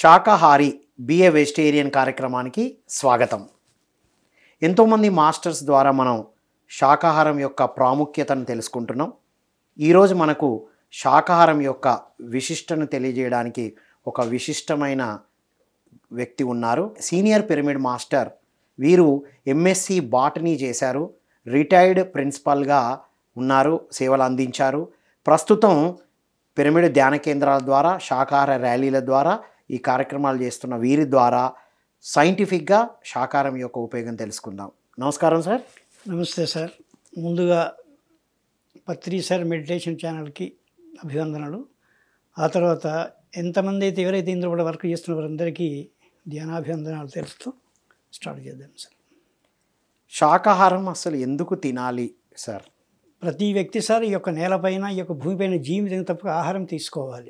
శాకాహారి BA vegetarian కార్యక్రమానికి స్వాగతం ఎంతోమంది మాస్టర్స్ ద్వారా మనం శాకాహారం యొక్క ప్రాముఖ్యతను తెలుసుకుంటున్నాం ఈరోజు మనకు శాకాహారం యొక్క విశిష్టను తెలియజేయడానికి ఒక విశిష్టమైన వ్యక్తి ఉన్నారు సీనియర్ పిరమిడ్ మాస్టర్ వీరు ఎంఎస్సి బాటనీ చేశారు రిటైర్డ్ ప్రిన్సిపల్గా ఉన్నారు సేవలు అందించారు ప్రస్తుతం పిరమిడ్ ధ్యాన కేంద్రాల ద్వారా శాకాహార ర్యాలీల ద్వారా ఈ కార్యక్రమాలు చేస్తున్న వీరి ద్వారా సైంటిఫిక్గా శాకాహారం యొక్క ఉపయోగం తెలుసుకుందాం నమస్కారం సార్ నమస్తే సార్ ముందుగా పత్రి సార్ మెడిటేషన్ ఛానల్కి అభివందనలు ఆ తర్వాత ఎంతమంది అయితే ఎవరైతే ఇందులో కూడా వర్క్ చేస్తున్న వారందరికీ ధ్యానాభివందనాలు తెలుస్తూ స్టార్ట్ చేద్దాం సార్ శాకాహారం అసలు ఎందుకు తినాలి సార్ ప్రతి వ్యక్తి సార్ ఈ యొక్క నేలపైన ఈ యొక్క భూమిపైన జీవితం తప్పక ఆహారం తీసుకోవాలి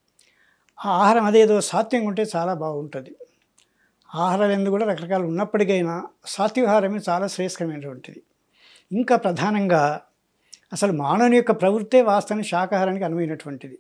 ఆ ఆహారం అదేదో సాత్యంగా ఉంటే చాలా బాగుంటుంది ఆహారాలు ఎందుకు కూడా రకరకాలు ఉన్నప్పటికైనా సాత్విహారమే చాలా శ్రేష్టమైనటువంటిది ఇంకా ప్రధానంగా అసలు మానవుని యొక్క ప్రవృత్తే వాస్తవానికి శాకాహారానికి అనువైనటువంటిది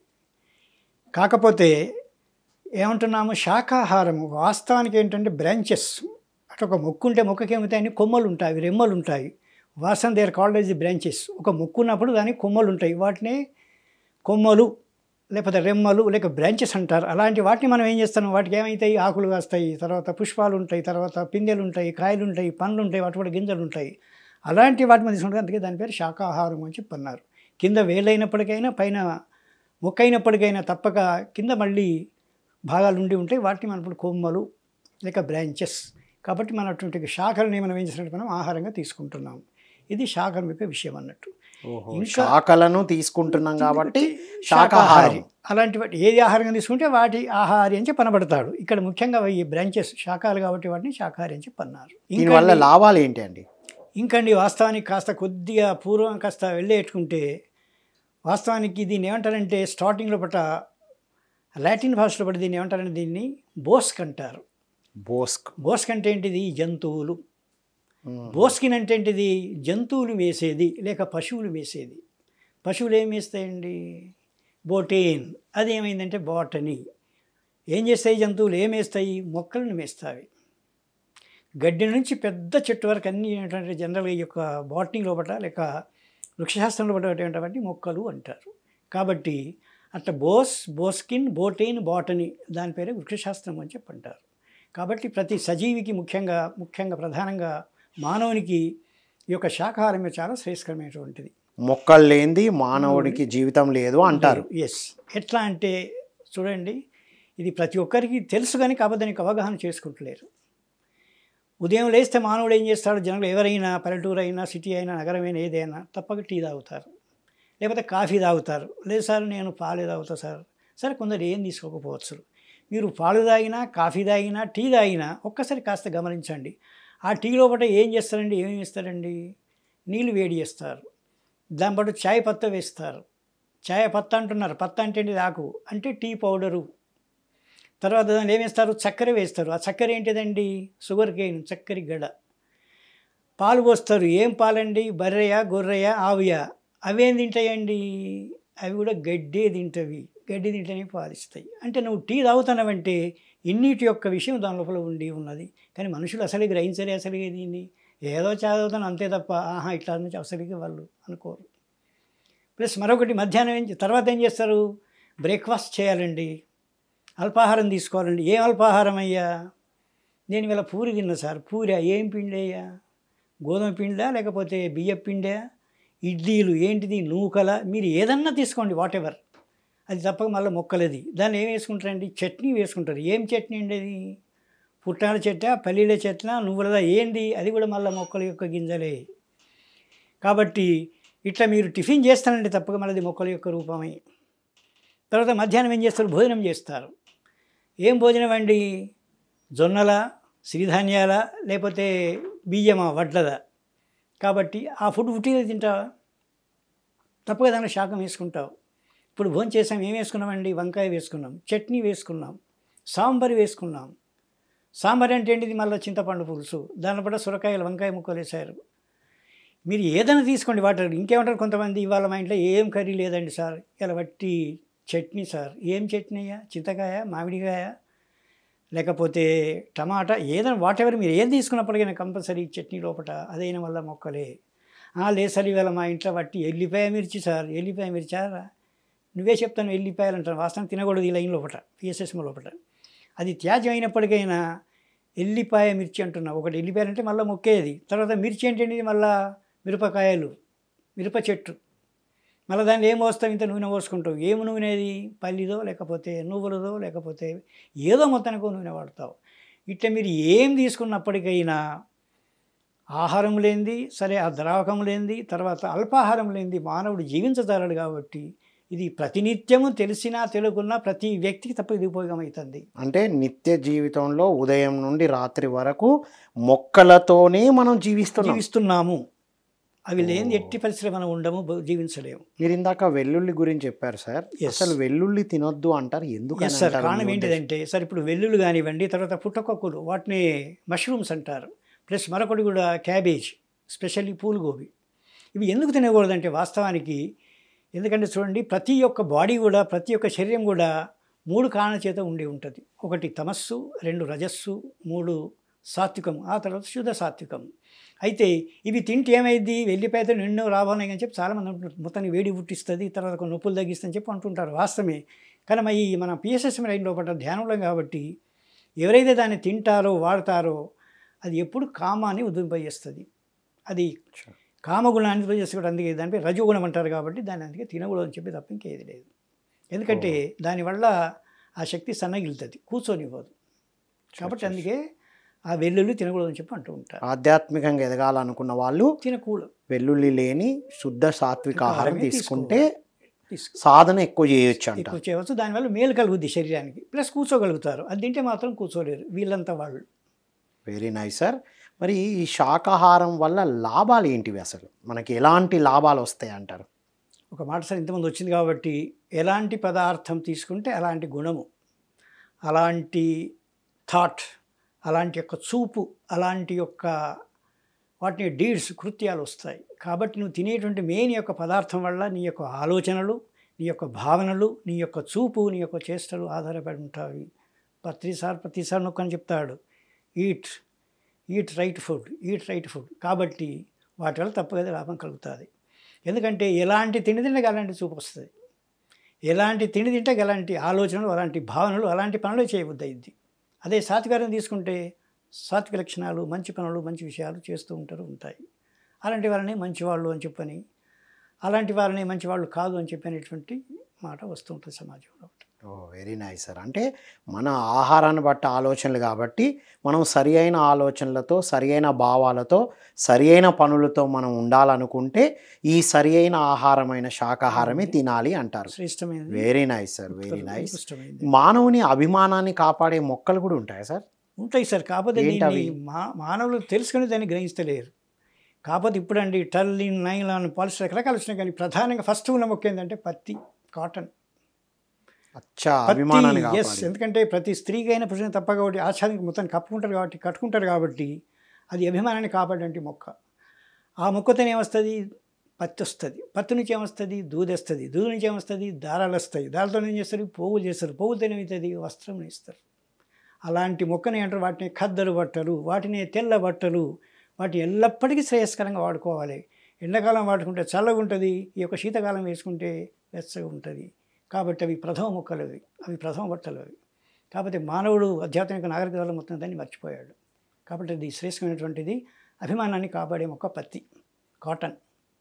కాకపోతే ఏమంటున్నాము శాకాహారము వాస్తవానికి ఏంటంటే బ్రాంచెస్ అటు ఒక మొక్కు ఉంటే మొక్కకి ఏమవుతాయని కొమ్మలు ఉంటాయి అవి రెమ్మలు ఉంటాయి వాసన దేర్ కాల్డ్ ది బ్రాంచెస్ ఒక మొక్కు ఉన్నప్పుడు దానికి కొమ్మలు ఉంటాయి వాటిని కొమ్మలు లేకపోతే రెమ్మలు లేక బ్రాంచెస్ అంటారు అలాంటి వాటిని మనం ఏం చేస్తాం వాటికి ఏమవుతాయి ఆకులు కాస్తాయి తర్వాత పుష్పాలు ఉంటాయి తర్వాత పిందెలు ఉంటాయి కాయలు ఉంటాయి పండ్లు ఉంటాయి వాటి కూడా గింజలు ఉంటాయి అలాంటి వాటి మీద తీసుకుంటే అందుకే దాని పేరు శాకాహారం అని చెప్పి అన్నారు కింద వేలైనప్పటికైనా పైన మొక్కైనప్పటికైనా తప్పక కింద మళ్ళీ భాగాలు ఉండి ఉంటాయి వాటిని మనం ఇప్పుడు కొమ్మలు లేక బ్రాంచెస్ కాబట్టి మన అటువంటి శాఖలని మనం ఏం చేసినట్టు మనం ఆహారంగా తీసుకుంటున్నాం ఇది శాఖం యొక్క విషయం అన్నట్టు ఓహో ఇంకా- శాఖలను తీసుకుంటున్నాం కాబట్టి శాకాహారం అలాంటి వాటి ఏది ఆహారంగా తీసుకుంటే వాటి ఆహారి అని చెప్పి అనబడతాడు ఇక్కడ ముఖ్యంగా ఈ బ్రాంచెస్ శాఖలు కాబట్టి వాటిని శాకాహారి అని చెప్పి అన్నారు దీనివల్ల లాభాలు ఏంటి అండి ఇంకండి వాస్తవానికి కాస్త కొద్దిగా పూర్వం కాస్త వెళ్ళేట్టుకుంటే వాస్తవానికి దీన్ని ఏమంటారంటే స్టార్టింగ్లో పట్ట లాటిన్ భాషలో పట్టి దీన్ని ఏమంటారంటే దీన్ని బోస్క్ అంటారు బోస్క్ బోస్క్ అంటే ఏంటిది జంతువులు బోస్కిన్ అంటే ఏంటిది జంతువులు వేసేది లేక పశువులు వేసేది పశువులు ఏం వేస్తాయండి బోటేన్ అది ఏమైందంటే బాటనీ ఏం చేస్తాయి జంతువులు ఏం వేస్తాయి మొక్కలను వేస్తాయి గడ్డి నుంచి పెద్ద చెట్టు వరకు అన్ని ఏంటంటే జనరల్గా ఈ యొక్క బాటనీ లోపల లేక వృక్షశాస్త్రంలో పడేటువంటి మొక్కలు అంటారు కాబట్టి అట్లా బోస్ బోస్కిన్ బోటైన్ బాటనీ దాని పేరే వృక్షశాస్త్రం అని చెప్పి అంటారు కాబట్టి ప్రతి సజీవికి ముఖ్యంగా ముఖ్యంగా ప్రధానంగా మానవునికి ఈ యొక్క శాకాహారం చాలా శ్రేయస్కరమైనటువంటిది మొక్కలు లేనిది మానవుడికి జీవితం లేదు అంటారు ఎస్ ఎట్లా అంటే చూడండి ఇది ప్రతి ఒక్కరికి తెలుసు కానీ కాకపోతే దానికి అవగాహన చేసుకుంటలేరు ఉదయం లేస్తే మానవుడు ఏం చేస్తాడు జనంలో ఎవరైనా పల్లెటూరు అయినా సిటీ అయినా నగరమైనా ఏదైనా తప్పక టీ తాగుతారు లేకపోతే కాఫీ తాగుతారు లేదు సార్ నేను పాలే తాగుతా సార్ సరే కొందరు ఏం తీసుకోకపోవచ్చు మీరు పాలు తాగినా కాఫీ తాగినా టీ తాగినా ఒక్కసారి కాస్త గమనించండి ఆ టీ లోపల ఏం చేస్తారండి ఏమేమి ఇస్తారండి నీళ్ళు వేడి చేస్తారు దాని పాటు చాయ్ పత్త వేస్తారు చాయ్ పత్త అంటున్నారు పత్త అంటే ఏంటిది ఆకు అంటే టీ పౌడరు తర్వాత దాన్ని ఏమేస్తారు చక్కెర వేస్తారు ఆ చక్కెర ఏంటిదండి షుగర్ కేన్ చక్కెర గడ పాలు పోస్తారు ఏం పాలండి బర్రెయా గొర్రెయా ఆవుయా అవేం తింటాయండి అవి కూడా గడ్డే తింటవి గడ్డి తింటేనే పాలిస్తాయి అంటే నువ్వు టీ తాగుతున్నావంటే ఇన్నిటి యొక్క విషయం దాని లోపల ఉండి ఉన్నది కానీ మనుషులు అసలు గ్రహించలే అసలు దీన్ని ఏదో చదువుతాను అంతే తప్ప ఆహా ఇట్లా నుంచి అసలుకి వాళ్ళు అనుకోరు ప్లస్ మరొకటి మధ్యాహ్నం ఏం చే- తర్వాత ఏం చేస్తారు బ్రేక్ఫాస్ట్ చేయాలండి అల్పాహారం తీసుకోవాలండి ఏం అల్పాహారం అయ్యా నేను ఇవాళ పూరి తిన్నా సార్ పూరి ఏం పిండి అయ్యా గోధుమ పిండా లేకపోతే బియ్య పిండా ఇడ్లీలు ఏంటిది నూకల మీరు ఏదన్నా తీసుకోండి వాట్ ఎవర్ అది తప్పక మళ్ళీ మొక్కలది దాన్ని ఏం వేసుకుంటారండి చట్నీ వేసుకుంటారు ఏం చట్నీ అండి అది పుట్టాల చెట్ట పల్లీల చెట్ల నువ్వులదా ఏంది అది కూడా మళ్ళీ మొక్కల యొక్క గింజలే కాబట్టి ఇట్లా మీరు టిఫిన్ చేస్తానండి తప్పక మళ్ళీ మొక్కల యొక్క రూపమై తర్వాత మధ్యాహ్నం ఏం చేస్తారు భోజనం చేస్తారు ఏం భోజనం అండి జొన్నల సిరిధాన్యాల లేకపోతే బియ్యమా వడ్లదా కాబట్టి ఆ ఫుడ్ ఉట్టిగా తింటావా తప్పక దాంట్లో శాకం వేసుకుంటావు ఇప్పుడు భోజనం చేసాం ఏం వేసుకున్నామండి వంకాయ వేసుకున్నాం చట్నీ వేసుకున్నాం సాంబార్ వేసుకున్నాం సాంబార్ అంటే ఏంటిది మళ్ళీ చింతపండు పులుసు దానిలో కూడా సొరకాయలు వంకాయ ముక్కలు వేశారు మీరు ఏదైనా తీసుకోండి వాటర్ ఇంకేమంటారు కొంతమంది ఇవాళ మా ఇంట్లో ఏం కర్రీ లేదండి సార్ ఇలా బట్టి చట్నీ సార్ ఏం చట్నీ అయ్యా చింతకాయ మామిడికాయ లేకపోతే టమాటా ఏదైనా వాట్ ఎవర్ మీరు ఏది తీసుకున్నప్పటికైనా కంపల్సరీ చట్నీ లోపల అదైన వల్ల మొక్కలే "ఆ, లేదు సార్ ఇవాళ మా ఇంట్లో బట్టి ఎల్లిపాయ మిర్చి సార్ ఎల్లిపాయ మిర్చా నువ్వే చెప్తాను ఎల్లిపాయలు అంటాను వాస్తవం తినకూడదు ఈ లైన్ లోపల పిఎస్ఎస్ఎం లోపల అది త్యాజ్యం అయినప్పటికైనా ఎల్లిపాయ మిర్చి అంటున్నా ఒకటి ఎల్లిపాయలు అంటే మళ్ళీ మొక్కేది తర్వాత మిర్చి ఏంటంటే మళ్ళా మిరపకాయలు మిరప చెట్టు మళ్ళీ దాన్ని ఏం పోస్తాం ఇంత నూనె పోసుకుంటావు ఏం నూనెది పల్లిదో లేకపోతే నువ్వులదో లేకపోతే ఏదో మొత్తానికి నూనె వాడతావు ఇట్లా మీరు ఏం తీసుకున్నప్పటికైనా ఆహారం లేనిది సరే ఆ ద్రావకం లేనిది తర్వాత అల్పాహారం లేనిది మానవుడు జీవించగలడు కాబట్టి ఇది ప్రతినిత్యము తెలిసినా తెలుగున్నా ప్రతి వ్యక్తికి తప్ప ఇది ఉపయోగమవుతుంది అంటే నిత్య జీవితంలో ఉదయం నుండి రాత్రి వరకు మొక్కలతోనే మనం జీవిస్తున్నాం జీవిస్తున్నాము అవి లేని ఎట్టి పరిస్థితులు మనం ఉండము బ- జీవించలేము మీరు ఇందాక వెల్లుల్లి గురించి చెప్పారు సార్ Yes. అసలు వెల్లుల్లి తినొద్దు అంటారు ఎందుకు ఎస్ సార్ కారణం ఏంటిదంటే సార్ ఇప్పుడు వెల్లుల్లి కానివ్వండి తర్వాత పుట్టకొక్కులు వాటిని మష్రూమ్స్ అంటారు ప్లస్ మరొకటి కూడా క్యాబేజ్ స్పెషల్లీ పూలగోబి ఇవి ఎందుకు తినకూడదంటే వాస్తవానికి ఎందుకంటే చూడండి ప్రతి ఒక్క బాడీ కూడా ప్రతి ఒక్క శరీరం కూడా మూడు కారణ చేత ఉండి ఉంటుంది ఒకటి తమస్సు రెండు రజస్సు మూడు సాత్వికం ఆ తర్వాత శుద్ధ సాత్వికం అయితే ఇవి తింటే ఏమైంది వెళ్ళిపోతే ఎన్నో లాభాలు అని చెప్పి చాలామంది అంటుంటారు మొత్తాన్ని వేడి పుట్టిస్తుంది తర్వాత కొన్ని నొప్పులు తగ్గిస్తుంది చెప్పి అంటుంటారు వాస్తవమే కానీ మరి ఈ మన పిఎస్ఎస్ఎం రైన్ లోపల ధ్యానంలో కాబట్టి ఎవరైతే దాన్ని తింటారో వాడతారో అది ఎప్పుడు కామాన్ని ఉద్దింపజేస్తుంది అది కామగుణాన్ని ఉద్దింపజేసుకోవడం అందుకే దానిపై రజోగుణం అంటారు కాబట్టి దాన్ని అందుకే తినకూడదు అని చెప్పి తప్ప ఇంకేది లేదు ఎందుకంటే దానివల్ల ఆ శక్తి సన్నగిలుతుంది కూర్చొనివ్వదు కాబట్టి అందుకే ఆ వెల్లుల్లి తినకూడదు అని చెప్పి అంటూ ఉంటారు ఆధ్యాత్మికంగా ఎదగాలనుకున్న వాళ్ళు తినకూడదు వెల్లుల్లి లేని శుద్ధ సాత్విక ఆహారం ఆహారమే తీసుకుంటే తీసుకో సాధన ఎక్కువ చేయొచ్చు అంట ఎక్కువ చేయవచ్చు దానివల్ల మేలు కలుగుద్ది శరీరానికి ప్లస్ కూర్చోగలుగుతారు అది తింటే మాత్రం కూర్చోలేరు వీళ్ళంతా వాళ్ళు వెరీ నైస్ సార్ మరి ఈ శాకాహారం వల్ల లాభాలు ఏంటివి అసలు మనకి ఎలాంటి లాభాలు వస్తాయి అంటారు ఒక మాట సార్ ఇంతమంది వచ్చింది కాబట్టి ఎలాంటి పదార్థం తీసుకుంటే అలాంటి గుణము అలాంటి థాట్ అలాంటి యొక్క చూపు అలాంటి యొక్క వాటిని డీడ్స్ కృత్యాలు వస్తాయి కాబట్టి నువ్వు తినేటువంటి మెయిన్ యొక్క పదార్థం వల్ల నీ యొక్క ఆలోచనలు నీ యొక్క భావనలు నీ యొక్క చూపు నీ యొక్క చేష్టలు ఆధారపడి ఉంటాయి ప్రతిసారి ప్రతిసారి నొక్కని చెప్తాడు eat eat right food eat right food కాబట్టి వాటి వల్ల తప్పగా లాభం కలుగుతుంది ఎందుకంటే ఎలాంటి తిండి తింటే అలాంటి చూపు వస్తుంది ఎలాంటి తిండి తింటే అలాంటి ఆలోచనలు అలాంటి భావనలు అలాంటి పనులు చేయబుద్ధి అయింది అదే సాత్వికారం తీసుకుంటే సాత్విక లక్షణాలు మంచి పనులు మంచి విషయాలు చేస్తూ ఉంటారు ఉంటాయి అలాంటి వాళ్ళని మంచివాళ్ళు అని చెప్పని అలాంటి వాళ్ళని మంచివాళ్ళు కాదు అని చెప్పినటువంటి మాట వస్తూ ఉంటుంది సమాజంలో ఓ వెరీ నైస్ సార్ అంటే మన ఆహారాన్ని బట్టి ఆలోచనలు కాబట్టి మనం సరి అయిన ఆలోచనలతో సరి అయిన భావాలతో సరి అయిన పనులతో మనం ఉండాలనుకుంటే ఈ సరి అయిన ఆహారమైన శాకాహారమే తినాలి అంటారు శ్రేష్టమైనది very nice sir very nice ఉత్కృష్టమైనది మానవుని అభిమానాన్ని కాపాడే మొక్కలు కూడా ఉంటాయి సార్ ఉంటాయి సార్ కాకపోతే ఏంటి దీన్ని అవి? మా మానవులు తెలుసుకుని దాన్ని గ్రహిస్తలేరు కాకపోతే ఇప్పుడండి టర్లిన్ నైలాన్ పాలిస్టర్ రకరకాలు వచ్చినాయి కానీ ప్రధానంగా ఫస్ట్ ఉన్న మొక్క ఏంటంటే పత్తి కాటన్ అచ్చా అభిమానాన్ని ఎస్ కాపాడి ఎందుకంటే ప్రతి స్త్రీకి అయిన పురుషుని తప్ప కాబట్టి ఆచ్ఛాదనకి మొత్తం కప్పుకుంటారు కాబట్టి కట్టుకుంటారు కాబట్టి అది అభిమానాన్ని కాపాడంటే మొక్క ఆ మొక్కతోనే ఏమొస్తుంది పత్తి వస్తుంది పత్తి నుంచి ఏమొస్తుంది దూది వస్తుంది దూది నుంచి ఏమొస్తుంది దారాలు వస్తాయి దారాలతో ఏం చేస్తారు పోగులు చేస్తారు పోగులతో ఏమవుతుంది వస్త్రం ఇస్తారు అలాంటి మొక్కని అంటారు వాటిని ఖద్దరు బట్టలు వాటిని తెల్ల బట్టలు వాటి ఎల్లప్పటికీ శ్రేయస్కరంగా వాడుకోవాలి ఎండాకాలం వాడుకుంటే చల్లగా ఉంటుంది ఈ యొక్క శీతాకాలం వేసుకుంటే వెచ్చగా ఉంటుంది కాబట్టి అవి ప్రథమ మొక్కలు అవి అవి ప్రథమ బట్టలు అవి కాకపోతే మానవుడు ఆధ్యాత్మిక నాగరికత వల్ల మొత్తం దాన్ని మర్చిపోయాడు కాబట్టి అది శ్రేష్టమైనటువంటిది అభిమానాన్ని కాపాడే మొక్క పత్తి కాటన్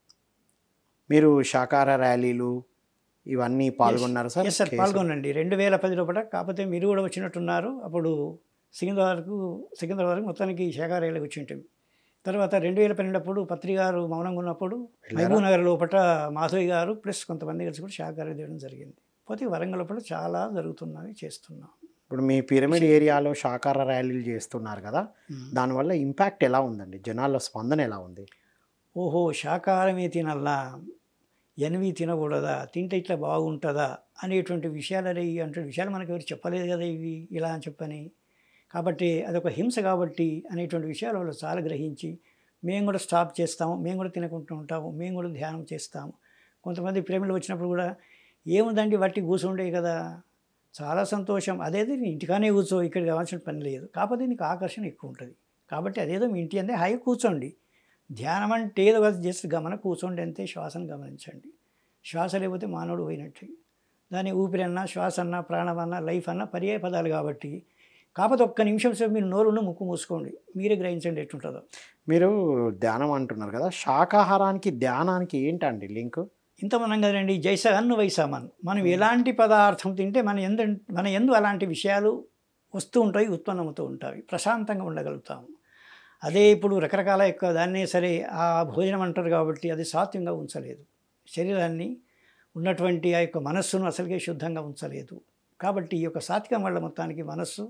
మీరు శాకాహార ర్యాలీలు ఇవన్నీ పాల్గొన్నారు సార్ ఎస్ సార్ పాల్గొనండి రెండు వేల పది లోపల కాకపోతే మీరు కూడా వచ్చినట్టున్నారు అప్పుడు సికింద్రాబాద్కు సికింద్రాబాద్ మొత్తానికి శాఖారాయలకు వచ్చి ఉంటాం తర్వాత రెండు వేల పన్నెండప్పుడు పత్రి గారు మౌనంగా ఉన్నప్పుడు మహబూబ్ నగర్ లోపల మాధవి గారు ప్లస్ కొంతమంది కలిసి కూడా శాఖారాయ చేయడం జరిగింది పోతే వరంగల్ లోపల చాలా జరుగుతున్నవి చేస్తున్నాం ఇప్పుడు మీ పిరమిడ్ ఏరియాలో శాకాహార ర్యాలీలు చేస్తున్నారు కదా దానివల్ల ఇంపాక్ట్ ఎలా ఉందండి జనాల్లో స్పందన ఎలా ఉంది ఓహో శాకాహారమే తినల్లా ఎనివి తినకూడదా తింటే ఇట్లా బాగుంటుందా అనేటువంటి విషయాలు అరే అంటే విషయాలు మనకు ఎవరు చెప్పలేదు కదా ఇవి ఇలా అని చెప్పని కాబట్టి అదొక హింస కాబట్టి అనేటువంటి విషయాలు వాళ్ళు చాలా గ్రహించి మేము కూడా స్టాప్ చేస్తాము మేము కూడా తినకుంటూ ఉంటాము మేము కూడా ధ్యానం చేస్తాము కొంతమంది ప్రేమలు వచ్చినప్పుడు కూడా ఏముందండి వట్టి కూర్చుండే కదా చాలా సంతోషం అదేదో నీ ఇంటికానే కూర్చో ఇక్కడ కావాల్సిన పని లేదు కాకపోతే నీకు ఆకర్షణ ఎక్కువ ఉంటుంది కాబట్టి అదేదో మీ ఇంటి అందే హాయి కూర్చోండి ధ్యానం అంటే ఏదో కాదు జస్ట్ గమన కూర్చోండి అంతే శ్వాసను గమనించండి శ్వాస లేకపోతే మానవుడు పోయినట్టు దాని ఊపిరి అన్నా శ్వాస అన్నా ప్రాణం అన్నా లైఫ్ అన్నా పర్యాయ పదాలు కాబట్టి కాకపోతే ఒక్క నిమిషం సేపు మీరు నోరును ముక్కు మూసుకోండి మీరే గ్రహించండి ఎట్టుంటుందో మీరు ధ్యానం అంటున్నారు కదా శాకాహారానికి ధ్యానానికి ఏంటండి లింక్ ఇంత మనం కదండి జైసగన్ను వైసామన్ మనం ఎలాంటి పదార్థం తింటే మన ఎందు మన ఎందు అలాంటి విషయాలు వస్తూ ఉంటాయి ఉత్పన్నమవుతూ ఉంటాయి ప్రశాంతంగా ఉండగలుగుతాము అదే ఇప్పుడు రకరకాల యొక్క దాన్నే సరే ఆ భోజనం అంటారు కాబట్టి అది సాత్యంగా ఉంచలేదు శరీరాన్ని ఉన్నటువంటి ఆ యొక్క మనస్సును అసలుకే శుద్ధంగా ఉంచలేదు కాబట్టి ఈ యొక్క సాత్వికం వల్ల మొత్తానికి మనస్సు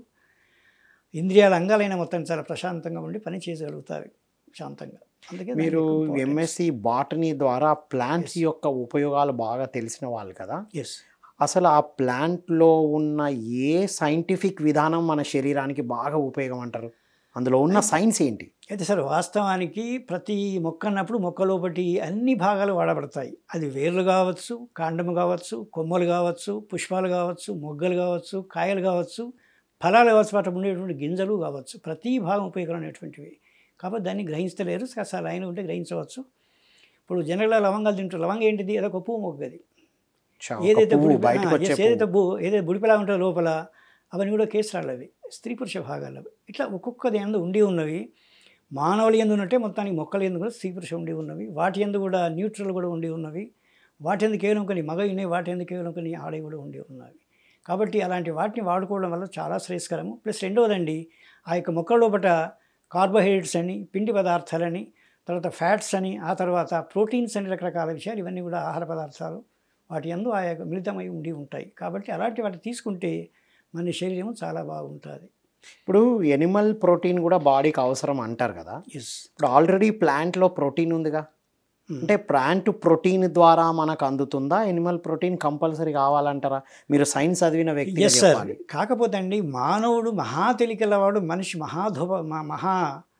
ఇంద్రియాల అంగాలైన మొత్తం చాలా ప్రశాంతంగా ఉండి పని చేయగలుగుతాయి శాంతంగా అందుకే మీరు ఎంఎస్సి బాటనీ ద్వారా ప్లాంట్స్ యొక్క ఉపయోగాలు బాగా తెలిసిన వాళ్ళు కదా ఎస్ అసలు ఆ ప్లాంట్లో ఉన్న ఏ సైంటిఫిక్ విధానం మన శరీరానికి బాగా ఉపయోగం అంటారు అందులో ఉన్న సైన్స్ ఏంటి అయితే సార్ వాస్తవానికి ప్రతి మొక్క అన్నప్పుడు మొక్క లోపటి అన్ని భాగాలు వాడబడతాయి అది వేర్లు కావచ్చు కాండము కావచ్చు కొమ్మలు కావచ్చు పుష్పాలు కావచ్చు మొగ్గలు కావచ్చు కాయలు కావచ్చు ఫలాలు కావచ్చు వాటి ఉండేటువంటి గింజలు కావచ్చు ప్రతి భాగం ఉపయోగమైనటువంటివి కాబట్టి దాన్ని గ్రహించలేరు కాస్త లైన్ ఉంటే గ్రహించవచ్చు ఇప్పుడు జనరల్గా లవంగాలు తింటారు లవంగ ఏంటిది అదొక పువ్వు మొగ్గది చా, ఒక ఏదైతే పువ్వు బుడిపి- బయటకు ఆ, వచ్చే yes, ఏదైతే బు ఏదైతే బుడిపిలా ఉంటుందో లోపల అవన్నీ కూడా కేసరాలు అవి స్త్రీ పురుష భాగాలు అవి ఇట్లా ఒక్కొక్కది ఎందు ఉండి ఉన్నవి మానవుల ఎందు ఉన్నట్టే మొత్తానికి మొక్కల ఎందు కూడా స్త్రీ పురుష ఉండి ఉన్నవి వాటి ఎందు కూడా న్యూట్రల్ కూడా ఉండి ఉన్నవి వాటి ఎందు కేవలం కొన్ని మగ ఉన్నాయి వాటి ఎందు కేవలం కొన్ని ఆడవి కూడా ఉండి ఉన్నవి కాబట్టి అలాంటి వాటిని వాడుకోవడం వల్ల చాలా శ్రేయస్కరము ప్లస్ రెండవదండి ఆ యొక్క మొక్కల లోపల కార్బోహైడ్రేట్స్ అని పిండి పదార్థాలని తర్వాత ఫ్యాట్స్ అని ఆ తర్వాత ప్రోటీన్స్ అని రకరకాల విషయాలు ఇవన్నీ కూడా ఆహార పదార్థాలు వాటి యందు ఆ యొక్క మిళితమై ఉండి ఉంటాయి కాబట్టి అలాంటి వాటి తీసుకుంటే మన శరీరం చాలా బాగుంటుంది ఇప్పుడు ఎనిమల్ ప్రోటీన్ కూడా బాడీకి అవసరం అంటారు కదా ఎస్ ఇప్పుడు ఆల్రెడీ ప్లాంట్లో ప్రోటీన్ ఉందిగా అంటే ప్లాంట్ ప్రోటీన్ ద్వారా మనకు అందుతుందా ఎనిమల్ ప్రోటీన్ కంపల్సరీ కావాలంటారా మీరు సైన్స్ చదివిన వ్యక్తి ఎస్ సార్ కాకపోతే అండి మానవుడు మహా తెలికలవాడు మనిషి మహాధువ మా- మహా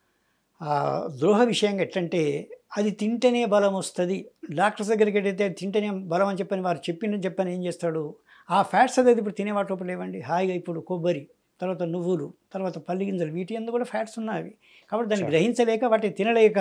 ఆ, ద్రోహ విషయంగా ఎట్లంటే అది తింటేనే బలం వస్తుంది డాక్టర్స్ దగ్గరికి వెళ్తే తింటేనే బలం అని చెప్పని వారు చెప్పిన చెప్పని ఏం చేస్తాడు ఆ ఫ్యాట్స్ అనేది ఇప్పుడు తినే వాటి లోపల లేవండి హాయిగా ఇప్పుడు కొబ్బరి తర్వాత నువ్వులు తర్వాత పల్లి గింజలు వీటి ఎందు కూడా ఫ్యాట్స్ ఉన్నాయి కాబట్టి దాన్ని Sure. గ్రహించలేక వాటిని తినలేక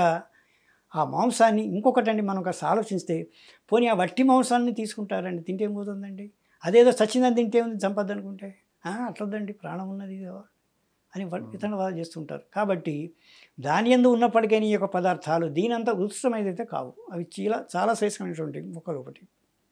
ఆ మాంసాన్ని ఇంకొకటండి మనం కాస్త ఆలోచిస్తే పోనీ ఆ వట్టి మాంసాన్ని తీసుకుంటారండి తింటే ఏమవుతుందండి అదేదో సచ్చిందని తింటే ఉంది చంపద్దు అనుకుంటే "ఆ, అట్లొద్దండి ప్రాణం ఉన్నది ఇది అని వా- ఇతరులు వాళ్ళు చేస్తుంటారు కాబట్టి దాని ఎందు ఉన్నప్పటికీ ఈ యొక్క పదార్థాలు దీనంతా ఉత్సమైతే కావు అవి చాలా చాలా శ్రేష్టమైనటువంటి మొక్కలు ఒకటి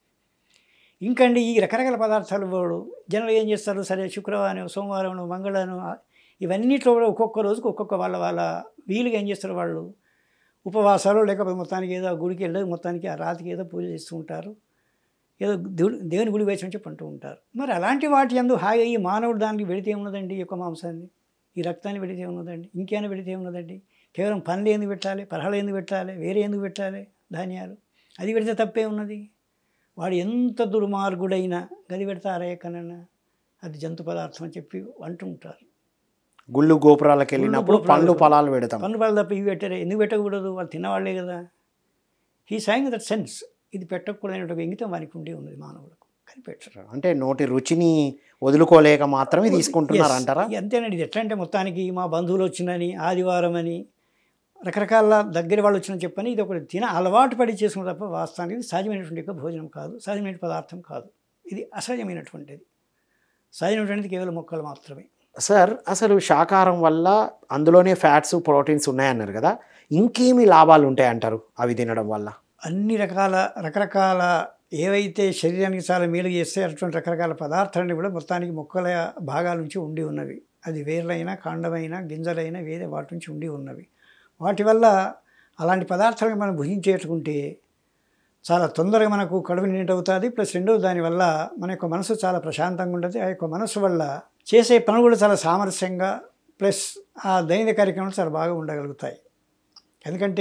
ఇంకండి ఈ రకరకాల పదార్థాలు వాడు జనరల్ ఏం చేస్తారు సరే శుక్రవారం సోమవారం మంగళవారం ఆ- ఇవన్నిట్లో కూడా ఒక్కొక్క రోజుకి ఒక్కొక్క వాళ్ళ వాళ్ళ వీలుగా ఏం చేస్తారు వాళ్ళు ఉపవాసాలు లేకపోతే మొత్తానికి ఏదో గుడికి వెళ్ళదు మొత్తానికి ఆ రాతికి ఏదో పూజ చేస్తూ ఉంటారు ఏదో దేవుడు దేవుని గుడి వేసి చెప్పి అంటూ ఉంటారు మరి అలాంటి వాటి ఎందు హాయి ఈ మానవుడు దానికి వెళితే ఉన్నదండి ఈ యొక్క మాంసాన్ని ఈ రక్తాన్ని వెళితే ఉన్నదండి ఇంకేమైనా వెళితే ఉన్నదండి కేవలం పనులు ఎందుకు పెట్టాలి పరహలు ఎందుకు పెట్టాలి వేరే ఎందుకు పెట్టాలి ధాన్యాలు అది పెడితే తప్పే ఉన్నది వాడు ఎంత దుర్మార్గుడైనా గది పెడతారే కనన్నా అది జంతు పదార్థం అని చెప్పి అంటూ ఉంటారు గుళ్ళు గోపురాలకు వెళ్ళినప్పుడు గోపురాలకు పండ్లు పొలాలు పెడతాం పన్ను పళ్ళు తప్ప ఇవి పెట్టారే ఎందుకు పెట్టకూడదు వాళ్ళు తిన్నవాళ్లే కదా ఈ సాయింగ్ దట్ సెన్స్ ఇది పెట్టకూడదనేటువంటి ఇంగితం వానికి ఉండి ఉన్నది మానవులకు కానీ పెట్టరు అంటే నోటి రుచిని వదులుకోలేక మాత్రమే తీసుకుంటున్నారు Yes. అంటారా ఇక అంతేనండి ఇది ఎట్లా అంటే మొత్తానికి మా బంధువులు వచ్చిందని ఆదివారం అని రకరకాల దగ్గర వాళ్ళు వచ్చిన చెప్పని ఇది ఒకటి తిన అలవాటు పడి చేసుకున్న తప్ప వాస్తవానికి ఇది సహజమైనటువంటి యొక్క భోజనం కాదు సహజమైన పదార్థం కాదు ఇది అసహజమైనటువంటిది సహజమైనటువంటిది కేవలం మొక్కలు మాత్రమే సార్ అసలు శాకాహారం వల్ల అందులోనే ఫ్యాట్స్ ప్రోటీన్స్ ఉన్నాయన్నారు కదా ఇంకేమి లాభాలు ఉంటాయి అంటారు అవి తినడం వల్ల అన్ని రకాల రకరకాల ఏవైతే శరీరానికి చాలా మేలు చేస్తే అటువంటి రకరకాల పదార్థాలన్నీ కూడా మొత్తానికి మొక్కల భాగాల నుంచి ఉండి ఉన్నవి అది వేర్లైనా కాండమైనా గింజలైనా వేరే వాటి నుంచి ఉండి ఉన్నవి వాటి వల్ల అలాంటి పదార్థాలను మనం భుజించేటుకుంటే చాలా తొందరగా మనకు కడుపు నిండి అవుతుంది ప్లస్ రెండోది దానివల్ల మన యొక్క మనసు చాలా ప్రశాంతంగా ఉంటుంది ఆ యొక్క మనసు వల్ల చేసే పనులు కూడా చాలా సామరస్యంగా ప్లస్ ఆ దైనిక కార్యక్రమాలు చాలా బాగా ఉండగలుగుతాయి ఎందుకంటే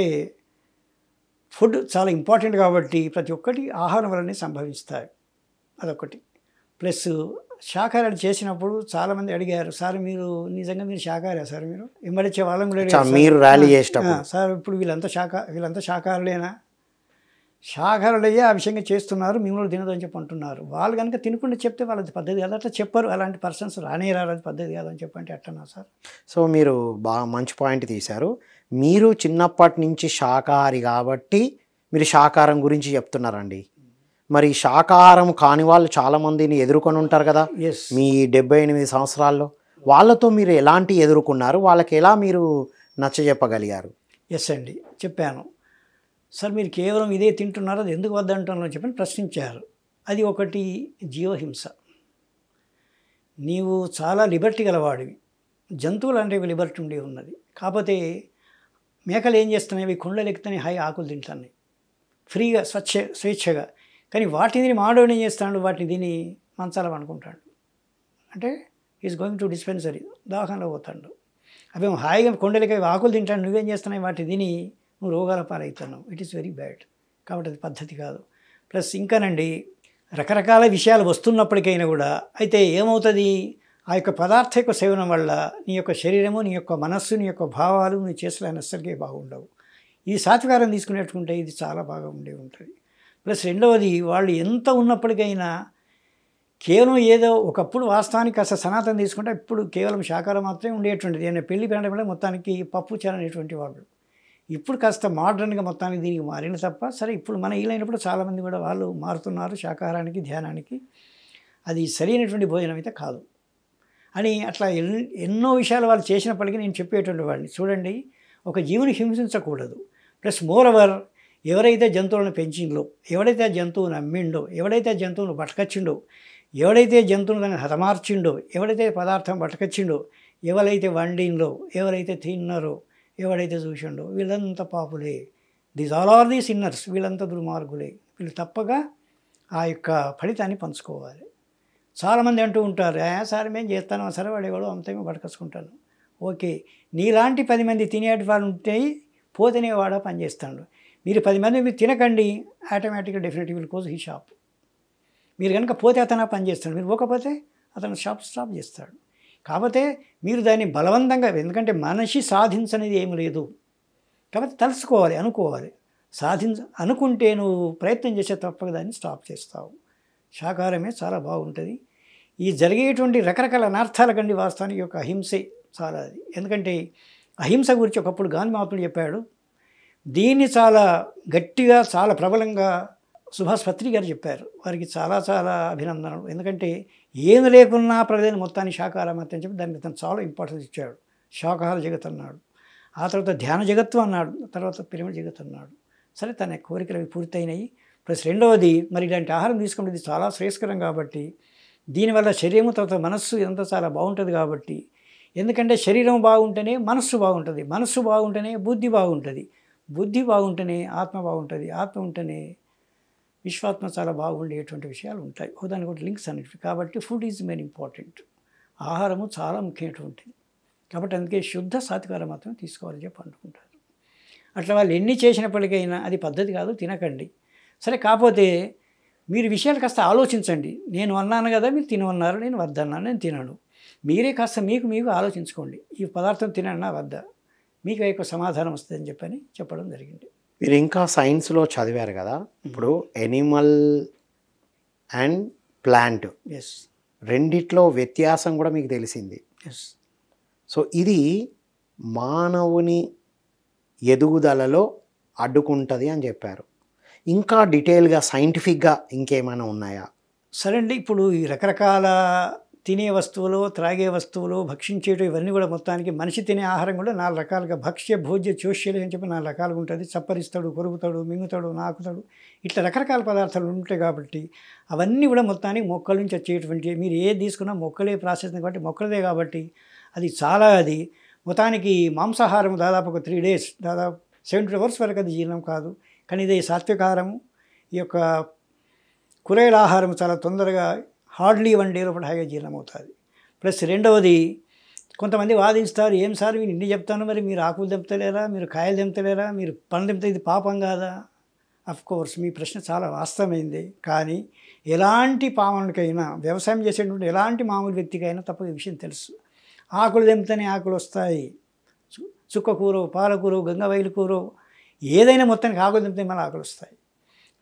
ఫుడ్ చాలా ఇంపార్టెంట్ కాబట్టి ప్రతి ఒక్కటి ఆహారం వల్లనే సంభవిస్తాయి అదొకటి ప్లస్ శాకాహారాలు చేసినప్పుడు చాలామంది అడిగారు సార్ మీరు నిజంగా మీరు శాకాహారా సార్ మీరు ఎంబడిచ్చే వాళ్ళని కూడా చా- అడిగారు, మీరు సార్. ర్యాలీ ఆ, చేసేటప్పుడు ఆ, సార్ ఇప్పుడు వీళ్ళంతా శాఖ వీళ్ళంతా శాకాహారులేనా శాఖరులయ్యే ఆ విషయంగా చేస్తున్నారు మిమ్మల్ని తినదు అని చెప్పి అంటున్నారు వాళ్ళు కనుక తినకుండా చెప్తే వాళ్ళది పద్ధతి కాదు అట్లా చెప్పరు అలాంటి పర్సన్స్ రానే రారు అది పద్ధతి కాదు అని చెప్పంటే అట్టనా సార్ సో మీరు బాగా మంచి పాయింట్ తీశారు మీరు చిన్నప్పటి నుంచి శాకాహారి కాబట్టి మీరు శాకాహారం గురించి చెప్తున్నారండి మరి శాకాహారం కాని వాళ్ళు చాలామందిని ఎదుర్కొని ఉంటారు కదా ఎస్ మీ డెబ్బై ఎనిమిది సంవత్సరాల్లో వాళ్ళతో మీరు ఎలాంటి ఎదుర్కొన్నారు వాళ్ళకి ఎలా మీరు నచ్చజెప్పగలిగారు ఎస్ అండి చెప్పాను సార్ మీరు కేవలం ఇదే తింటున్నారు అది ఎందుకు వద్దంటున్నారని చెప్పని ప్రశ్నించారు అది ఒకటి జీవహింస నీవు చాలా లిబర్టీ గలవాడివి జంతువులు అంటే లిబర్టీ ఉండి ఉన్నది కాకపోతే మేకలు ఏం చేస్తున్నాయి అవి కొండలు ఎక్కుతున్నాయి హై ఆకులు తింటున్నాయి ఫ్రీగా స్వచ్ఛ స్వేచ్ఛగా కానీ వాటిని తిని మాడోడు ఏం చేస్తాడు వాటిని తిని మంచాల అనుకుంటాడు అంటే ఈజ్ గోయింగ్ టు డిస్పెన్సరీ దవాఖానలో పోతాడు అవి హాయిగా కొండలకి అవి ఆకులు తింటాడు నువ్వేం చేస్తున్నావు వాటిని తిని నువ్వు రోగాల పాలవుతున్నావు ఇట్ ఈస్ వెరీ బ్యాడ్ కాబట్టి అది పద్ధతి కాదు ప్లస్ ఇంకానండి రకరకాల విషయాలు వస్తున్నప్పటికైనా కూడా అయితే ఏమవుతుంది ఆ యొక్క పదార్థ యొక్క సేవనం వల్ల నీ యొక్క శరీరము నీ యొక్క మనస్సు నీ యొక్క భావాలు నీ చేసిన అసలుకే బాగుండవు ఇది సాత్వికారం తీసుకునేట్టుకుంటే ఇది చాలా బాగా ఉండే ఉంటుంది ప్లస్ రెండవది వాళ్ళు ఎంత ఉన్నప్పటికైనా కేవలం ఏదో ఒకప్పుడు వాస్తవానికి కాస్త సనాతనం తీసుకుంటే ఇప్పుడు కేవలం శాకాహారం మాత్రమే ఉండేటువంటిది ఆయన పెళ్లి పెండబడే మొత్తానికి పప్పు చాలనేటువంటి వాళ్ళు ఇప్పుడు కాస్త మోడర్న్గా మొత్తానికి దీనికి మారిన తప్ప సరే ఇప్పుడు మన ఈలైనప్పుడు చాలామంది కూడా వాళ్ళు మారుతున్నారు శాకాహారానికి ధ్యానానికి అది సరైనటువంటి భోజనం అయితే కాదు అని అట్లా ఎన్- ఎన్నో విషయాలు వాళ్ళు చేసినప్పటికీ నేను చెప్పేటువంటి వాడిని చూడండి ఒక జీవుని హింసించకూడదు ప్లస్ మోర్ ఓవర్ ఎవరైతే జంతువులను పెంచిండో ఎవడైతే ఆ జంతువును అమ్మిండో ఎవడైతే ఆ జంతువును పట్టుకొచ్చిండో ఎవడైతే జంతువును దాన్ని హతమార్చిండో ఎవడైతే పదార్థం పట్టుకొచ్చిండో ఎవరైతే వండిండో ఎవరైతే తిన్నారో ఎవడైతే చూసిండో వీళ్ళంతా పాపులే these all are the sinners వీళ్ళంతా దుర్మార్గులే వీళ్ళు తప్పగా ఆ యొక్క ఫలితాన్ని పంచుకోవాలి చాలామంది అంటూ ఉంటారు "ఆ, సరే మేము చేస్తాను సరే వాడు ఎవడో అంతా మేము పట్టుకొచ్చుకుంటాను ఓకే నీలాంటి పది మంది తినేటి వాళ్ళు ఉంటే పోతేనే వాడా పని చేస్తాడు మీరు పది మంది మీరు తినకండి ఆటోమేటిక్గా డెఫినెట్గా విల్ కోజ్ హీ షాప్ మీరు కనుక పోతే అతను ఆ పని చేస్తాడు మీరు పోకపోతే అతను షాప్ స్టాప్ చేస్తాడు కాకపోతే మీరు దాన్ని బలవంతంగా ఎందుకంటే మనిషి సాధించనేది ఏమి లేదు కాబట్టి తలుసుకోవాలి అనుకోవాలి సాధించ అనుకుంటే నువ్వు ప్రయత్నం చేసే తప్పక దాన్ని స్టాప్ చేస్తావు శాకాహారమే చాలా బాగుంటుంది ఈ జరిగేటువంటి రకరకాల అనర్థాల కండి వాస్తవానికి యొక్క అహింసే చాలా అది ఎందుకంటే అహింస గురించి ఒకప్పుడు గాంధీ మహాత్ముడు చెప్పాడు దీన్ని చాలా గట్టిగా చాలా ప్రబలంగా సుభాష్ పత్రి గారు చెప్పారు వారికి చాలా చాలా అభినందనలు ఎందుకంటే ఏమి లేకున్నా ప్రజలు మొత్తాన్ని శాకాహారం అని చెప్పి దానికి తను చాలా ఇంపార్టెన్స్ ఇచ్చాడు శాకాహార జగత్ అన్నాడు ఆ తర్వాత ధ్యాన జగత్తు అన్నాడు తర్వాత పిరమిడ్ జగత్ అన్నాడు సరే తన కోరికలు అవి పూర్తయినాయి ప్లస్ రెండవది మరి ఇలాంటి ఆహారం తీసుకునేది చాలా శ్రేయస్కరం కాబట్టి దీనివల్ల శరీరం తర్వాత మనస్సు ఇదంతా చాలా బాగుంటుంది కాబట్టి ఎందుకంటే శరీరం బాగుంటేనే మనస్సు బాగుంటుంది మనస్సు బాగుంటేనే బుద్ధి బాగుంటుంది బుద్ధి బాగుంటేనే ఆత్మ బాగుంటుంది ఆత్మ ఉంటేనే విశ్వాత్మ చాలా బాగుండేటువంటి విషయాలు ఉంటాయి దానికి ఒకటి లింక్స్ అనేటివి కాబట్టి ఫుడ్ ఈజ్ మెయిన్ ఇంపార్టెంట్ ఆహారము చాలా ముఖ్యమైనటువంటిది కాబట్టి అందుకే శుద్ధ సాత్వికారం మాత్రమే తీసుకోవాలని చెప్పి అనుకుంటారు అట్లా వాళ్ళు ఎన్ని చేసినప్పటికైనా అది పద్ధతి కాదు తినకండి సరే కాకపోతే మీరు విషయాలు కాస్త ఆలోచించండి నేను అన్నాను కదా మీరు తినమన్నారు నేను వద్దన్నాను నేను తినను మీరే కాస్త మీకు మీకు ఆలోచించుకోండి ఈ పదార్థం తినన్నా వద్దా మీకు ఆ యొక్క సమాధానం వస్తుందని చెప్పని చెప్పడం జరిగింది మీరు ఇంకా సైన్స్లో చదివారు కదా ఇప్పుడు ఎనిమల్ అండ్ ప్లాంట్ ఎస్ రెండిట్లో వ్యత్యాసం కూడా మీకు తెలిసింది ఎస్ సో ఇది మానవుని ఎదుగుదలలో అడ్డుకుంటుంది అని చెప్పారు ఇంకా డీటెయిల్గా సైంటిఫిక్గా ఇంకేమైనా ఉన్నాయా సరే అండి ఇప్పుడు ఈ రకరకాల తినే వస్తువులు త్రాగే వస్తువులు భక్షించేటు ఇవన్నీ కూడా మొత్తానికి మనిషి తినే ఆహారం కూడా నాలుగు రకాలుగా భక్ష్య భోజ్య చోష్యలు అని చెప్పి నాలుగు రకాలుగా ఉంటుంది చప్పరిస్తాడు కొరుకుతాడు మింగుతాడు నాకుతాడు ఇట్లా రకరకాల పదార్థాలు ఉంటాయి కాబట్టి అవన్నీ కూడా మొత్తానికి మొక్కల నుంచి వచ్చేటువంటి మీరు ఏది తీసుకున్నా మొక్కలే ప్రాసెస్ కాబట్టి మొక్కలదే కాబట్టి అది చాలా అది మొత్తానికి మాంసాహారం దాదాపు ఒక త్రీ డేస్ దాదాపు సెవెంటీ అవర్స్ వరకు అది జీర్ణం కాదు కానీ ఇది సాత్వికారము ఈ యొక్క కూరగాయల ఆహారం చాలా తొందరగా హార్డ్లీ వన్ డే లోపల హాయిగా జీర్ణమవుతుంది ప్లస్ రెండవది కొంతమంది వాదిస్తారు ఏం సార్ మీరు ఇన్ని చెప్తాను మరి మీరు ఆకులు తెంపుతలేరా మీరు కాయలు తెంపుతలేరా మీరు పండు తెంపితే ఇది పాపం కాదా అఫ్ కోర్స్ మీ ప్రశ్న చాలా వాస్తవమైంది కానీ ఎలాంటి పాములకైనా వ్యవసాయం చేసేటువంటి ఎలాంటి మామూలు వ్యక్తికైనా తప్ప ఈ విషయం తెలుసు ఆకులు తెంపితేనే ఆకులు వస్తాయి చు- చుక్క కూర పాలకూర గంగవైలు కూర ఏదైనా మొత్తానికి ఆకులు తెంపితే మళ్ళీ ఆకులు వస్తాయి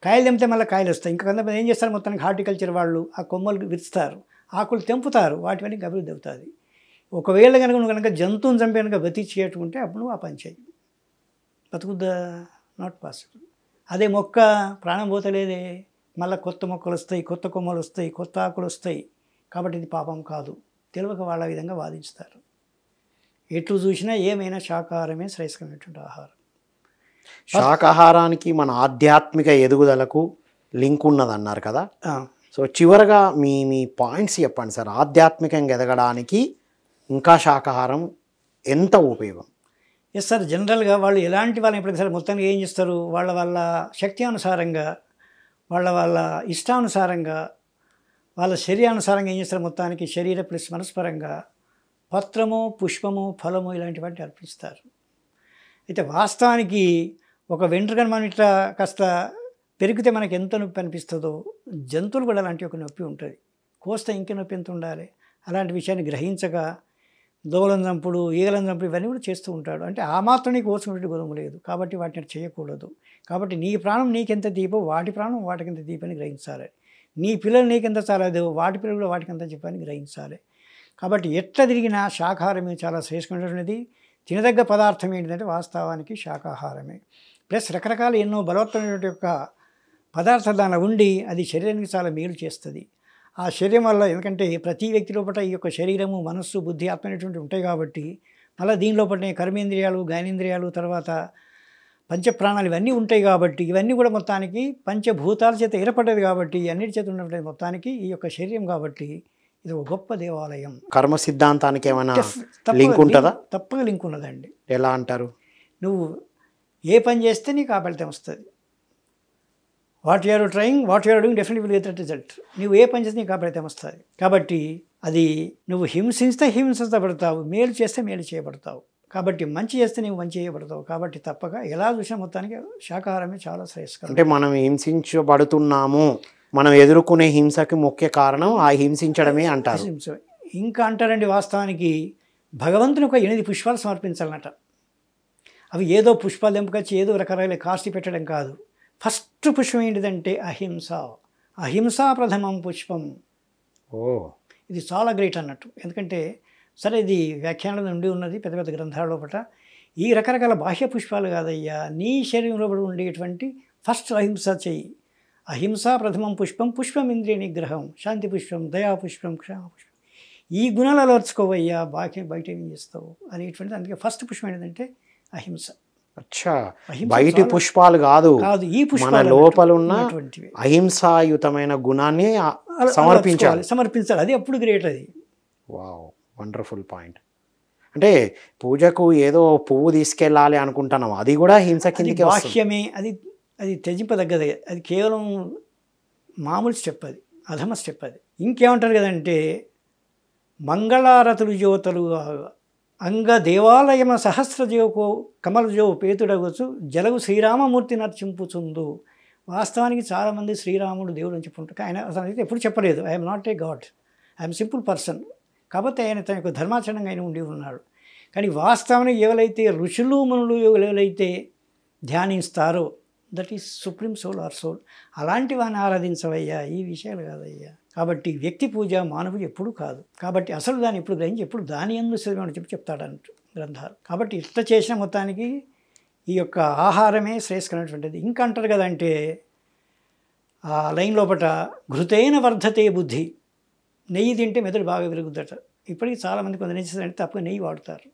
కాయలు తెంపితే మళ్ళీ కాయలు వస్తాయి ఇంకా కొంతమంది ఏం చేస్తారు మొత్తానికి హార్టికల్చర్ వాళ్ళు ఆ కొమ్మలు విరుస్తారు ఆకులు తెంపుతారు వాటి వల్ల ఇంకా అభివృద్ధి అవుతుంది ఒకవేళ కనుక నువ్వు కనుక జంతువుని చంపి కనుక బతిచేయట్టుకుంటే అప్పుడు నువ్వు ఆ పని చేయి బతుకుద్దా నాట్ పాసిబుల్ అదే మొక్క ప్రాణం పోతలేదే మళ్ళీ కొత్త మొక్కలు వస్తాయి కొత్త కొమ్మలు వస్తాయి కొత్త ఆకులు వస్తాయి కాబట్టి ఇది పాపం కాదు తెలియక వాళ్ళ విధంగా వాదిస్తారు ఎట్లు చూసినా ఏమైనా శాకాహారమే శ్రేష్టమైనటువంటి ఆహారం శాకాహారానికి మన ఆధ్యాత్మిక ఎదుగుదలకు లింక్ ఉన్నదన్నారు కదా ఆ, సో చివరగా మీ మీ పాయింట్స్ చెప్పండి సార్ ఆధ్యాత్మికంగా ఎదగడానికి ఇంకా శాకాహారం ఎంత ఉపయోగం ఎస్ సార్ జనరల్గా వాళ్ళు ఎలాంటి వాళ్ళని ఎప్పుడైతే సరే మొత్తానికి ఏం చేస్తారు వాళ్ళ వాళ్ళ శక్తి అనుసారంగా వాళ్ళ వాళ్ళ ఇష్టానుసారంగా వాళ్ళ శరీరానుసారంగా ఏం చేస్తారు మొత్తానికి శరీర ప్లస్ మనస్పరంగా పత్రము పుష్పము ఫలము ఇలాంటి వాటిని అర్పిస్తారు అయితే వాస్తవానికి ఒక వెంట్రుకను మనం ఇట్లా కాస్త పెరిగితే మనకి ఎంత నొప్పి అనిపిస్తుందో జంతువులు కూడా అలాంటి ఒక నొప్పి ఉంటుంది కోస్తే ఇంక నొప్పి ఎంత ఉండాలి అలాంటి విషయాన్ని గ్రహించక దోవలను చంపుడు ఈగలను చంపుడు ఇవన్నీ కూడా చేస్తూ ఉంటాడు అంటే ఆ మాత్రం నీకు ఓర్చుకున్నట్టు గుణము లేదు కాబట్టి వాటిని అట్లా చేయకూడదు కాబట్టి నీ ప్రాణం నీకెంత దీపో వాటి ప్రాణం వాటికింత దీపని గ్రహించాలి నీ పిల్లలు నీకెంత చాలదు వాటి పిల్లలు కూడా వాటికి ఎంత చెప్పని గ్రహించాలి కాబట్టి ఎట్లా తిరిగినా శాకాహారమే చాలా శ్రేష్టమైనటువంటిది తినదగ్గ పదార్థం ఏంటంటే వాస్తవానికి శాకాహారమే ప్లస్ రకరకాల ఎన్నో బలవత్తమైనటువంటి యొక్క పదార్థాలు దానిలో ఉండి అది శరీరానికి చాలా మేలు చేస్తుంది ఆ శరీరం వల్ల ఎందుకంటే ప్రతి వ్యక్తి లోపల ఈ యొక్క శరీరము మనస్సు బుద్ధి ఆత్మ అనేటువంటి ఉంటాయి కాబట్టి మళ్ళీ దీని లోపలనే కర్మేంద్రియాలు జ్ఞానేంద్రియాలు తర్వాత పంచప్రాణాలు ఇవన్నీ ఉంటాయి కాబట్టి ఇవన్నీ కూడా మొత్తానికి పంచభూతాల చేత ఏర్పడ్డది కాబట్టి అన్నిటి చేత ఉన్నటువంటి మొత్తానికి ఈ యొక్క శరీరం కాబట్టి ఇది ఒక గొప్ప దేవాలయం కర్మ సిద్ధాంతానికి ఏమైనా తప్పక లింక్ ఉంటుందా తప్పక లింక్ ఉన్నదండి ఎలా అంటారు నువ్వు ఏ పని చేస్తే నీకు ఆ ఫలితం వస్తుంది what you're trying what you're doing definite will get that result నువ్వు ఏ పని చేస్తే నీకు ఆ ఫలితం వస్తుంది కాబట్టి అది నువ్వు హింసిస్తే హింసించబడతావు మేలు చేస్తే మేలు చేయబడతావు కాబట్టి మంచి చేస్తే నీవు మంచి చేయబడతావు కాబట్టి తప్పక ఎలా చూసినా మొత్తానికి శాకాహారమే చాలా శ్రేయస్కరం అంటే మనం హింసించబడుతున్నాము మనం ఎదుర్కొనే హింసకి ముఖ్య కారణం ఆ హింసించడమే అంటారు హింస. ఇంకా అంటారండి వాస్తవానికి భగవంతుని ఒక ఎనిమిది పుష్పాలు సమర్పించాలన్నట అవి ఏదో పుష్పాలు తెంపుకొచ్చి ఏదో రకరకాల కాస్టి పెట్టడం కాదు ఫస్ట్ పుష్పం ఏంటిదంటే అహింస అహింస ప్రథమం పుష్పం ఓ ఇది చాలా గ్రేట్ అన్నట్టు ఎందుకంటే సరే ఇది వ్యాఖ్యానాలు ఉండి ఉన్నది పెద్ద పెద్ద గ్రంథాల లోపల ఈ రకరకాల బాహ్య పుష్పాలు కాదయ్యా నీ శరీరంలో కూడా ఉండేటువంటి ఫస్ట్ అహింస చెయ్యి అహింస ప్రథమం పుష్పం పుష్పం ఇంద్రియ నిగ్రహం శాంతి పుష్పం దయా పుష్పం క్షమ పుష్పం ఈ గుణాలు అలవర్చుకోవయ్యా బాహ్య బయట ఏం చేస్తావు అనేటువంటిది అందుకే ఫస్ట్ పుష్పం ఏంటంటే అహింస అచ్చా అహింస బయటి చాలా- పుష్పాలు కాదు కాదు ఈ మన పుష్పాలు లోపల ఉన్న ఉన్నటువంటివి. అహింసాయుతమైన గుణాన్ని ఆ- అల- సమర్పించాలి అలవర్చుకోవాలి, సమర్పించాలి అది అప్పుడు గ్రేట్ అది వావ్ వండర్ఫుల్ పాయింట్ అంటే పూజకు ఏదో పువ్వు తీసుకెళ్ళాలి అనుకుంటున్నాం అది కూడా హింస అది కిందకే వస్తుంది బాహ్యమే అది అది త్యజింపదగ్గదే అది కేవలం మామూలు స్టెప్ అది అధమ స్టెప్ అది ఇంకేమంటారు కదంటే మంగళారతులు జ్యోతులు అంగ దేవాలయమ సహస్ర జీవకో కమల జో పేతుడవచ్చు జలగు శ్రీరామమూర్తి నర్చింపుచుందు వాస్తవానికి చాలామంది శ్రీరాముడు దేవుడు అని చెప్పుకుంటారు ఆయన అసలు అయితే ఎప్పుడు చెప్పలేదు I'm not a god I'm simple person కాబట్టి ఆయన తన యొక్క ధర్మాచరణంగా ఆయన ఉండి ఉన్నాడు కానీ వాస్తవానికి ఎవరైతే ఋషులు మునులు ఎవరైతే ధ్యానిస్తారో that is supreme soul or soul అలాంటి వాడిని ఆరాధించవయ్యా ఈ విషయాలు కాదయ్యా కాబట్టి వ్యక్తి పూజ మానవుడు ఎప్పుడు కాదు కాబట్టి అసలు దాన్ని ఎప్పుడు గ్రహించి ఎప్పుడు దాని ఎందు శ్రద్ధ చెప్పి చెప్తాడంట గ్రంథాలు కాబట్టి ఇట్లా చేసిన మొత్తానికి ఈ యొక్క ఆహారమే శ్రేయస్కరమైనటువంటిది ఇంకా అంటారు కదంటే ఆ లైన్ లోపట ఘృతైన వర్ధతే బుద్ధి నెయ్యి తింటే మెదడు బాగా విరుగుద్దట ఇప్పటికీ చాలామంది కొంత నెయ్యి తప్పగా నెయ్యి వాడతారు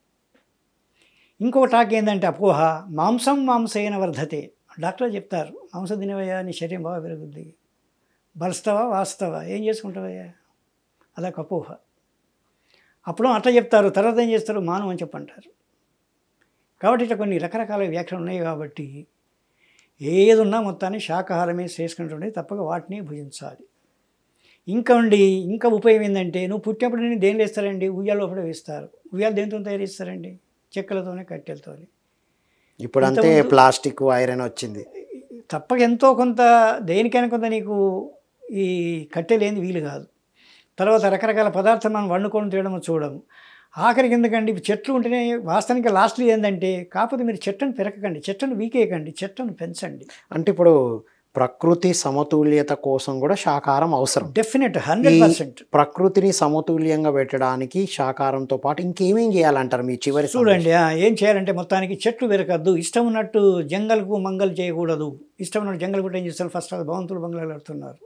ఇంకొక టాక్ ఏంటంటే అపోహ మాంసం మాంసైన వర్ధతే డాక్టర్ చెప్తారు మాంసం తినవయ్యా నీ శరీరం బాగా పెరుగుద్ది బలుస్తావా వాస్తావా ఏం చేసుకుంటావయ్యా అదొక అపోహ అప్పుడు అట్లా చెప్తారు తర్వాత ఏం చేస్తారు మానం అని చెప్పంటారు కాబట్టి ఇట్లా కొన్ని రకరకాల వ్యాఖ్యలు ఉన్నాయి కాబట్టి ఏది ఉన్నా మొత్తాన్ని శాకాహారమే చేసుకున్నటువంటి తప్పక వాటిని భుజించాలి ఇంకా ఉండి ఇంకా ఉపయోగం ఏంటంటే నువ్వు పుట్టినప్పుడు నేను దేనిలో వేస్తారండి ఉయ్యాల లోపల వేస్తారు ఉయ్యాలు దేనితో తయారు చేస్తారండి చెక్కలతోనే కట్టెలతోనే ఇప్పుడంతే ఇంతకుముందు- ప్లాస్టిక్ ఐరన్ వచ్చింది తప్పక ఎంతో కొంత దేనికైనా కొంత నీకు ఈ కట్టెలేని వీలు కాదు తర్వాత రకరకాల పదార్థాలు మనం వండుకొని తినడం చూడము ఆఖరికి ఎందుకండి ఇప్పుడు చెట్లు ఉంటేనే వాస్తవానికి లాస్ట్లో ఏంటంటే కాకపోతే మీరు చెట్టును పెరగకండి చెట్టును వీకేయకండి చెట్టును పెంచండి అంటే ఇప్పుడు ప్రకృతి సమతుల్యత కోసం కూడా శాకాహారం అవసరం డెఫినెట్ హండ్రెడ్ ఈ పర్సెంట్ ప్రకృతిని సమతుల్యంగా పెట్టడానికి శాకాహారంతో పాటు ఇంకేమేం చేయాలంటారు మీ చివరి సందేశం? చూడండి ఆ, ఏం చేయాలంటే మొత్తానికి చెట్లు పెరగద్దు ఇష్టం ఉన్నట్టు జంగల్కు మంగల్ చేయకూడదు ఇష్టం ఉన్నట్టు జంగల్ కూడా ఏం చేస్తారు ఫస్ట్ అది భవంతులు బంగ్లాలు కడుతున్నారు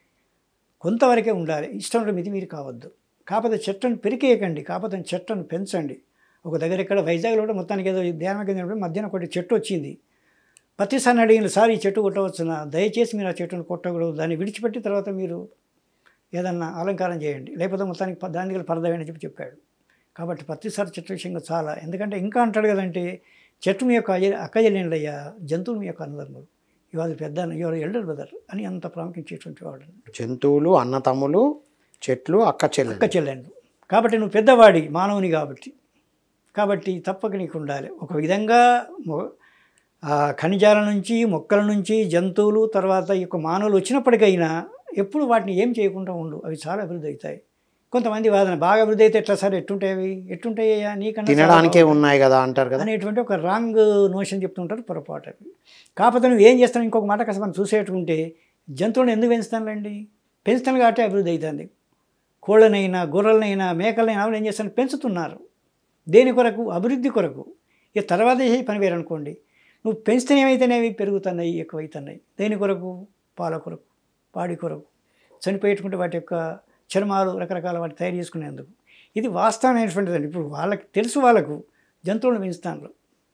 కొంతవరకే ఉండాలి ఇష్టం ఉన్నట్టు మితి మీరు కావద్దు కాకపోతే చెట్లను పెరికేయకండి కాకపోతే చెట్లను పెంచండి ఒక దగ్గర ఇక్కడ వైజాగ్లో కూడా మొత్తానికి ఏదో ధ్యానం కేంద్రం మధ్యాహ్నం ఒకటి చెట్టు వచ్చింది ప్రతిసారి అడిగిన సార్ ఈ చెట్టు కొట్టవచ్చునా దయచేసి మీరు ఆ చెట్టును కొట్టకూడదు దాన్ని విడిచిపెట్టి తర్వాత మీరు ఏదన్నా అలంకారం చేయండి లేకపోతే మొత్తానికి ప- దాని దగ్గర పరదవేయని చెప్పి చెప్పాడు కాబట్టి ప్రతిసారి చెట్ల విషయంగా చాలా ఎందుకంటే ఇంకా అంటాడు కదంటే చెట్టు మీ యొక్క అయ్య- అక్క చెల్లెండ్లయ్యా జంతువులు మీ యొక్క అన్నదమ్ములు ఇవాళ పెద్ద ఇవాళ ఎల్డర్ బ్రదర్ అని అంత ప్రాముఖ్యించేటువంటి వాడు జంతువులు అన్నతమ్ములు చెట్లు అక్క చెల్లెలు అక్క చెల్లెండు కాబట్టి నువ్వు పెద్దవాడి మానవుని కాబట్టి కాబట్టి తప్పక నీకు ఉండాలి ఒక విధంగా మొ- ఆ ఖనిజాల నుంచి మొక్కల నుంచి జంతువులు తర్వాత ఈ యొక్క మానవులు వచ్చినప్పటికైనా ఎప్పుడు వాటిని ఏం చేయకుండా ఉండు అవి చాలా అభివృద్ధి అవుతాయి కొంతమంది వాదన బాగా అభివృద్ధి అయితే ఎట్లా సార్ ఎట్టుంటాయి అవి ఎట్టుంటాయ్యా నీకన్నా చాలా తినడానికే ఉన్నాయి కదా అంటారు కదా అనేటువంటి ఒక రాంగ్ నోషన్ చెప్తుంటారు పొరపాటు అవి కాకపోతే నువ్వు ఏం చేస్తావు ఇంకొక మాట కాస్త మనం చూసేట్టుకుంటే జంతువులను ఎందుకు పెంచుతానులేండి పెంచుతాను కాబట్టి అభివృద్ధి అవుతుంది కోళ్ళనైనా గొర్రెలనైనా మేకలనైనా ఆవులు ఏం చేస్తాను పెంచుతున్నారు దేని కొరకు అభివృద్ధి కొరకు ఇక తర్వాత చేసే పని వేరు అనుకోండి నువ్వు పెంచితేనే ఏమైతేనేవి పెరుగుతున్నాయి ఎక్కువైతున్నాయి దేని కొరకు పాల కొరకు పాడి కొరకు చనిపోయేట్టుకుంటే వాటి యొక్క చర్మాలు రకరకాల వాటి తయారు చేసుకునేందుకు ఇది వాస్తవమైనటువంటిదండి ఇప్పుడు వాళ్ళకి తెలుసు వాళ్ళకు జంతువులను పెంచుతాను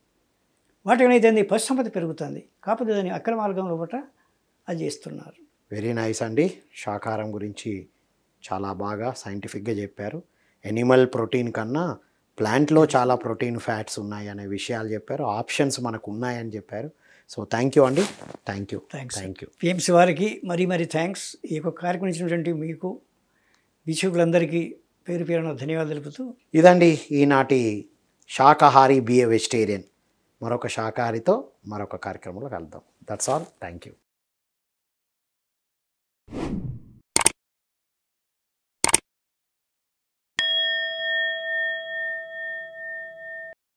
వాటి అయితే పశుసంపద పెరుగుతుంది కాకపోతే దాని అక్రమ మార్గంలో పట్ల అది చేస్తున్నారు వెరీ నైస్ అండి శాకాహారం గురించి చాలా బాగా సైంటిఫిక్గా చెప్పారు ఎనిమల్ ప్రోటీన్ కన్నా ప్లాంట్లో చాలా ప్రోటీన్ ఫ్యాట్స్ ఉన్నాయి అనే విషయాలు చెప్పారు ఆప్షన్స్ మనకు ఉన్నాయని చెప్పారు సో థ్యాంక్ యూ అండి thank you thanks thank you PMC వారికి మరీ మరీ థ్యాంక్స్ ఈ యొక్క కార్యక్రమం ఇచ్చినటువంటి మీకు వీక్షకులందరికీ పేరు పేరున ధన్యవాదాలు తెలుపుతూ ఇదండి ఈనాటి శాకాహారి బిఏ వెజిటేరియన్ మరొక శాకాహారితో మరొక కార్యక్రమంలో కలుద్దాం దట్స్ ఆల్ థ్యాంక్ యూ